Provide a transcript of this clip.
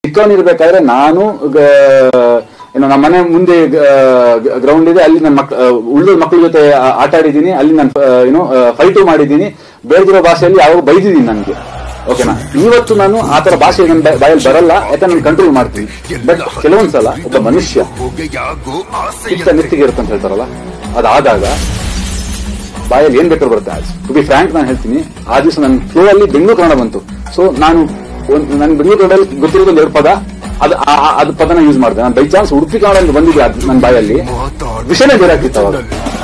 ಚಿಕ್ಕವನಿರ್ಬೇಕಾದ್ರೆ ನಾನು ಗ- ಏನು ನಮ್ಮ ಮನೆ ಮುಂದೆ ಗ್ರೌಂಡ್ ಇದೆ ಅಲ್ಲಿ ನನ್ನ ಮಕ್ ಉಳಿದ ಮಕ್ಕಳ ಜೊತೆ ಆ- ಆಟ ಆಡಿದ್ದೀನಿ ಅಲ್ಲಿ ನಾನು ಏನು ಫೈಟು ಮಾಡಿದ್ದೀನಿ ಬೇರೆದಿರೋ ಭಾಷೆಯಲ್ಲಿ ಯಾವಾಗ ಬೈದಿದ್ದೀನಿ ನನಗೆ ಓಕೆನಾ ಇವತ್ತು ನಾನು ಆ ತರ ಭಾಷೆ ನನ್ನ ಬಾ- ಬಾಯಲ್ಲಿ ಬರಲ್ಲ ಯಾಕಂದ್ರೆ ನಾನು ಕಂಟ್ರೋಲ್ ಮಾಡ್ತೀನಿ ಬಟ್ ಕೆಲವೊಂದ್ಸಲ ಒಬ್ಬ ಮನುಷ್ಯ ಚಿಕ್ಕ ನೆತ್ತಿಗೆ ಇರುತ್ತೆ ಅಂತ ಹೇಳ್ತಾರಲ್ಲ ಅದಾದಾಗ ಬಾಯಲ್ಲಿ ಏನ್ ಬೇಕಾದ್ರೂ ಬರುತ್ತೆ ಟು ಬಿ ಫ್ರಾಂಕ್ ನಾನು ಹೇಳ್ತೀನಿ ಆ ದಿವಸ ನನ್ನ ಫ್ಲೋ ಅಲ್ಲಿ ಬೆಂಗಳೂರು ಕನ್ನಡ ಬಂತು ಸೊ ನಾನು ಒಂದ್- ನನ್ ಬೆಂಗಳೂರು ಕನ್ನಡದಲ್ಲಿ ಗೊತ್ತಿರೋದು ಒಂದು ಎರಡು ಪದ ಅದು ಆ- ಆ- ಅದು ಪದನ ಯೂಸ್ ಮಾಡಿದೆ ನಾನು ಬೈ ಚಾನ್ಸ್ ಉಡುಪಿ ಕನ್ನಡ ಅಂತ ಬಂದಿದೆ ಅದ್ ನನ್ನ ಬಾಯಲ್ಲಿ ವಿಷಯನೇ ಬೇರೆ ಆಗ್ತಿತ್ತು ಅವಾಗ